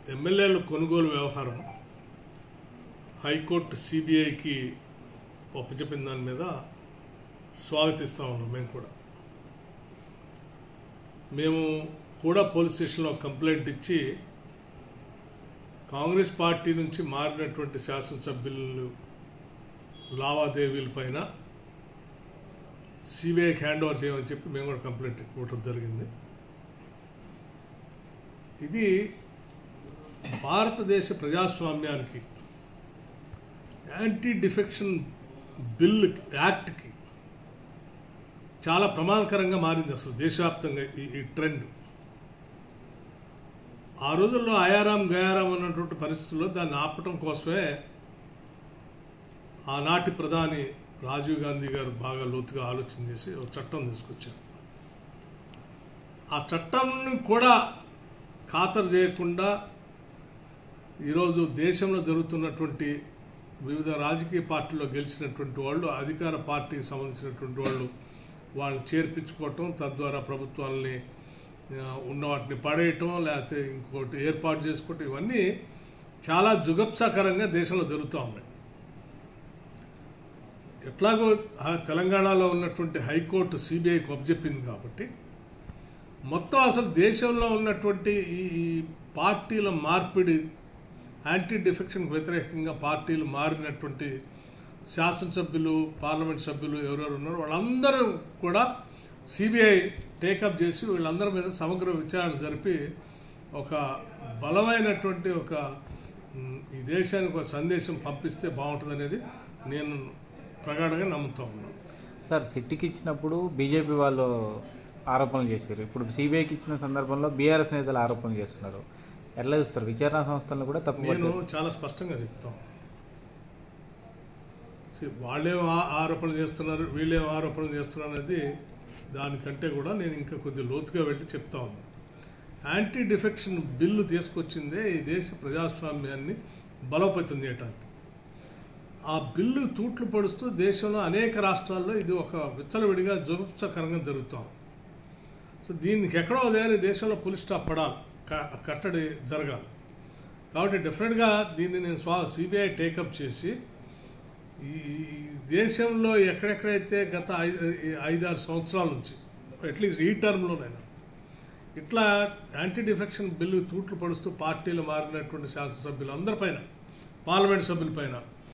ఎమ్మెల్యేల కొనుగోలు వ్యవహారం హైకోర్టు సిబిఐకి ఒప్పచెప్పిన దాని మీద స్వాగతిస్తూ ఉన్నాం మేము కూడా మేము కూడా పోలీస్ స్టేషన్లో కంప్లైంట్ ఇచ్చి కాంగ్రెస్ పార్టీ నుంచి మారినటువంటి శాసనసభ్యులు లావాదేవీల పైన సిబిఐకి హ్యాండ్ ఓవర్ చేయమని చెప్పి మేము కూడా కంప్లైంట్ ఇవ్వడం జరిగింది ఇది భారతదేశ ప్రజాస్వామ్యానికి యాంటీ డిఫెక్షన్ బిల్ యాక్ట్కి చాలా ప్రమాదకరంగా మారింది అసలు దేశవ్యాప్తంగా ఈ ఈ ట్రెండ్ ఆ రోజుల్లో ఆయారాం గయారాం అన్నటువంటి పరిస్థితుల్లో దాన్ని ఆపటం కోసమే ఆనాటి ప్రధాని రాజీవ్ గాంధీ గారు బాగా లోతుగా ఆలోచన చేసి ఒక చట్టం తీసుకొచ్చారు ఆ చట్టంని కూడా ఖాతరు చేయకుండా ఈరోజు దేశంలో జరుగుతున్నటువంటి వివిధ రాజకీయ పార్టీల్లో గెలిచినటువంటి వాళ్ళు అధికార పార్టీకి సంబంధించినటువంటి వాళ్ళు వాళ్ళు చేర్పించుకోవటం తద్వారా ప్రభుత్వాలని ఆ, ఉన్న వాటిని పడేయటం లేకపోతే ఇంకోటి ఏర్పాటు చేసుకోవటం ఇవన్నీ చాలా జుగప్సాకరంగా దేశంలో జరుగుతూ ఉన్నాయి ఎట్లాగో ఆ తెలంగాణలో ఉన్నటువంటి హైకోర్టు సిబిఐకి ఒప్పచెప్పింది కాబట్టి మొత్తం అసలు దేశంలో ఉన్నటువంటి ఈ ఈ పార్టీల మార్పిడి యాంటీ డిఫెక్షన్కి వ్యతిరేకంగా పార్టీలు మారినటువంటి శాసనసభ్యులు పార్లమెంట్ సభ్యులు ఎవరెవరు ఉన్నారో వాళ్ళందరూ కూడా సిబిఐ టేకప్ చేసి వీళ్ళందరి మీద సమగ్ర విచారణ జరిపి ఒక బలమైనటువంటి ఒక మ్, ఈ దేశానికి ఒక సందేశం పంపిస్తే బాగుంటుంది అనేది నేను ప్రగాఢంగా నమ్ముతా ఉన్నాను సార్ సిట్టికి ఇచ్చినప్పుడు బీజేపీ వాళ్ళు ఆరోపణలు చేశారు ఇప్పుడు సిబిఐకి ఇచ్చిన సందర్భంలో బీఆర్ఎస్ నేతలు ఆరోపణలు చేస్తున్నారు ఎట్లా చూస్తారు విచారణ సంస్థలను కూడా తప్పు నేను చాలా స్పష్టంగా చెప్తాను See, వాళ్ళేం ఆ- ఆరోపణలు చేస్తున్నారు వీళ్ళేం ఆరోపణలు చేస్తున్నారు అనేది దానికంటే కూడా నేను ఇంకా కొద్ది లోతుగా వెళ్ళి చెప్తా ఉన్నాను యాంటీ డిఫెక్షన్ బిల్లు తీసుకొచ్చిందే ఈ దేశ ప్రజాస్వామ్యాన్ని బలోపేతం చేయడానికి ఆ బిల్లు తూట్లు పడుస్తూ దేశంలో అనేక రాష్ట్రాల్లో ఇది ఒక విచ్చలవిడిగా జుగుప్సకరంగా జరుగుతాం సో దీనికి ఎక్కడో అదే దేశంలో పులి స్టాప్ పడాలి క- కట్టడి జరగాలి కాబట్టి డెఫినెట్గా దీన్ని నేను స్వా సిబిఐ టేకప్ చేసి ఈ ఈ దేశంలో ఎక్కడెక్కడైతే గత ఐదు ఐదారు సంవత్సరాల నుంచి అట్లీస్ట్ ఈ టర్మ్లోనైనా ఇట్లా యాంటీ డిఫెక్షన్ బిల్లు తూట్లు పడుస్తూ పార్టీలు మారినటువంటి శాసనసభ్యులు అందరిపైన పార్లమెంట్ సభ్యులపైన